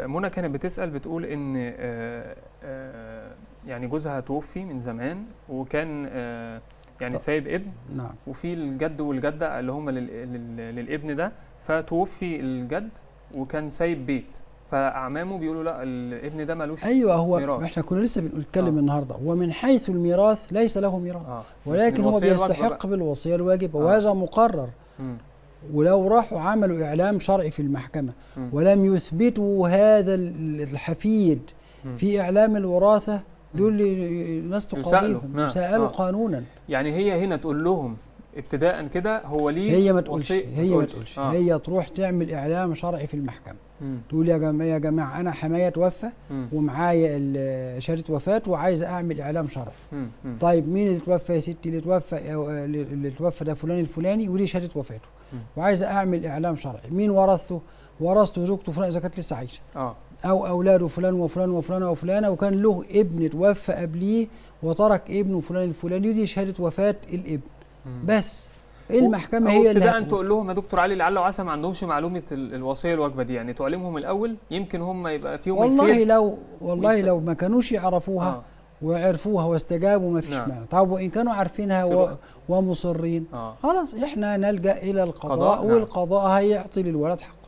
منى كانت بتسال بتقول ان آه، آه، يعني جوزها توفي من زمان وكان آه، يعني طب. سايب ابن نعم وفي الجد والجده اللي هم لل- لل- للابن ده فتوفي الجد وكان سايب بيت فاعمامه بيقولوا لا الابن ده ملوش ايوه هو ميراث. احنا كنا لسه بنتكلم آه. النهارده ومن حيث الميراث ليس له ميراث اه ولكن هو الوصية الواجبة بيستحق بقى. بالوصيه الواجبه آه. وهذا مقرر مم. ولو راحوا عملوا اعلام شرعي في المحكمه مم. ولم يثبتوا هذا ال- الحفيد مم. في اعلام الوراثه دول ي- ناس يسألوا. تقاضيهم نعم. يسالوا آه. قانونا يعني هي هنا تقول لهم ابتداء كده هو ليه هي ما تقولش وصي- هي ما تقولش آه. هي تروح تعمل اعلام شرعي في المحكمه مم. تقول يا جماعه يا جماعه انا حمايه توفى مم. ومعايا ال- شهاده وفاه وعايز اعمل اعلام شرعي مم. مم. طيب مين اللي توفى يا ستي اللي توفى أو- اللي توفى ده فلان الفلاني ودي شهاده وفاته مم. وعايز اعمل اعلام شرعي مين ورثته ورثته زوجته فلان اذا كانت لسه عايشه اه او اولاده فلان وفلان وفلانه وفلانه وكان له ابن توفى قبليه وترك ابنه فلان الفلاني ودي شهاده وفاه الابن مم. بس المحكمه أو هي اللي ابتداء هتقول. تقول لهم يا دكتور علي لعل وعسى ما عندهمش معلومه ال- الوصيه الواجبه دي يعني تعلمهم الاول يمكن هم يبقى فيهم والله الخير لو والله ويس- لو ما كانوش يعرفوها اه وعرفوها واستجابوا ما فيش نعم. مانع طب وان كانوا عارفينها و... تروح. ومصرين اه خلاص احنا نلجا الى القضاء قضاء، نعم. والقضاء هيعطي للولد حقه